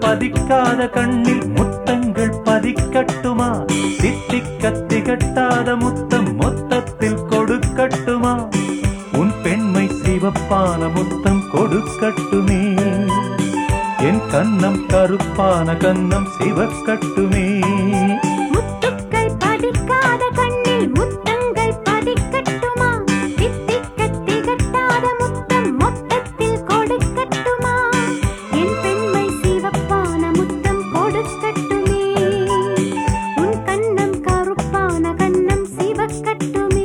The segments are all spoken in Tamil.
பதிக்காத கண்ணில் முத்தங்கள் பதிக்கட்டுமா தித்திக்க திகட்டாத முத்தம் மொத்தத்தில் கொடுக்கட்டுமா உன் பெண்மை சிவப்பான முத்தம் கொடுக்கட்டுமே என் கன்னம் கருப்பான கன்னம் சிவக்கட்டுமே முத்துக்கள் பதிக்காத கண்ணில் முத்தங்கள் பதிக்கட்டுமா தித்திக்க திகட்டாத முத்தம் மொத்தத்தில் கொடுக்கட்டுமா என் பெண்மை சிவப்பான முத்தம் கொடுக்கட்டுமே உன் கண்ணம் கருப்பான கண்ணம் சிவக்கட்டுமே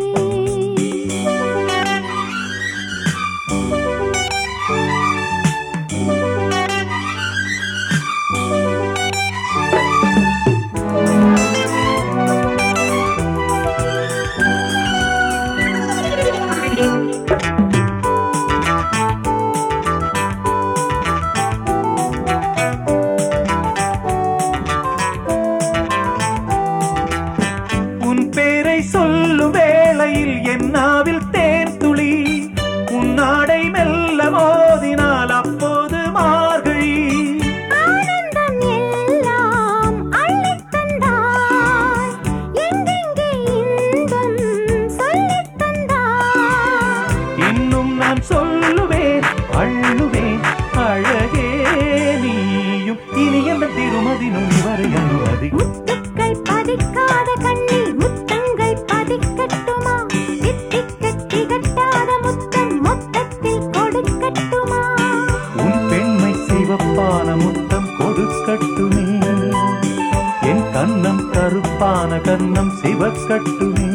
உன் பேரை சொல்லும் வேளையில் என் நாவில் தேன் துளி உன் நாடை மெல்ல மோதினால் அப்போது மார்கழி ஆனந்தம் எல்லாம் அள்ளித் தந்தாய் எங்கெங்கே இன்பம் சொல்லித் தந்தாய் இன்னும் நான் சொல்லுவேன் அள்ளுவேன் அழகே நீயும் இனி எந்த திருமதினும் இவரை அனுமதி முத்துக்கள் பதிக்காத கண்ணில் முத்தங்கள் பதிக்கட்டுமா தித்திக்க திகட்டாத முத்தம் மொத்தத்தில் கொடுக்கட்டுமா உன் பெண்மை சிவப்பான முத்தம் கொடுக்கட்டுமே என் கன்னம் கருப்பான கன்னம் சிவக்கட்டுமே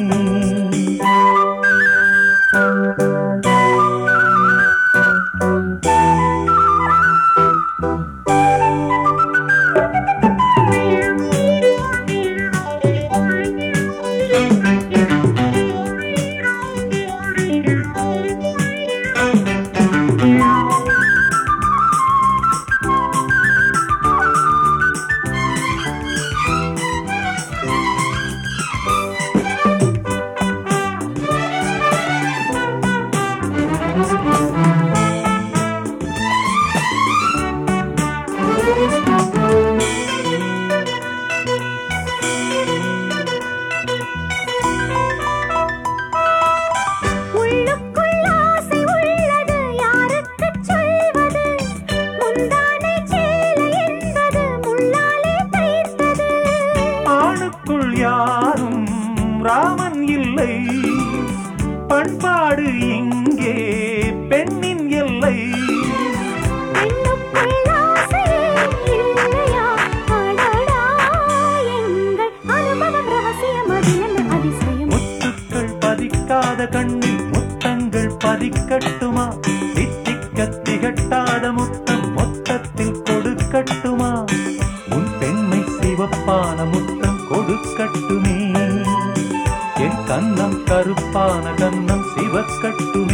உள்ளுக்குள் ஆசை உள்ளது யாருக்குச் சொல்வது முந்தானை சேலை என்பது முள்ளாலே தைத்தது ஆணுக்குள் யாரும் ராமன் இல்லை பண்பாடு இங்கே பெண்ணின் எல்லை பெண்ணுக்குள் ஆசையே இல்லையா அடடா எங்கள் அனுபவம் ரகசியம் அது என்ன அதிசயம் முத்துக்கள் பதிக்காத கண்ணில் முத்தங்கள் பதிக்கட்டுமா தித்திக்க திகட்டாத முத்தம் மொத்தத்தில் கொடுக்கட்டுமா உன் பெண்மை சிவப்பான முத்தம் கொடுக்கட்டுமே என் கன்னம் கருப்பான கன்னம் சிவக்கட்டுமே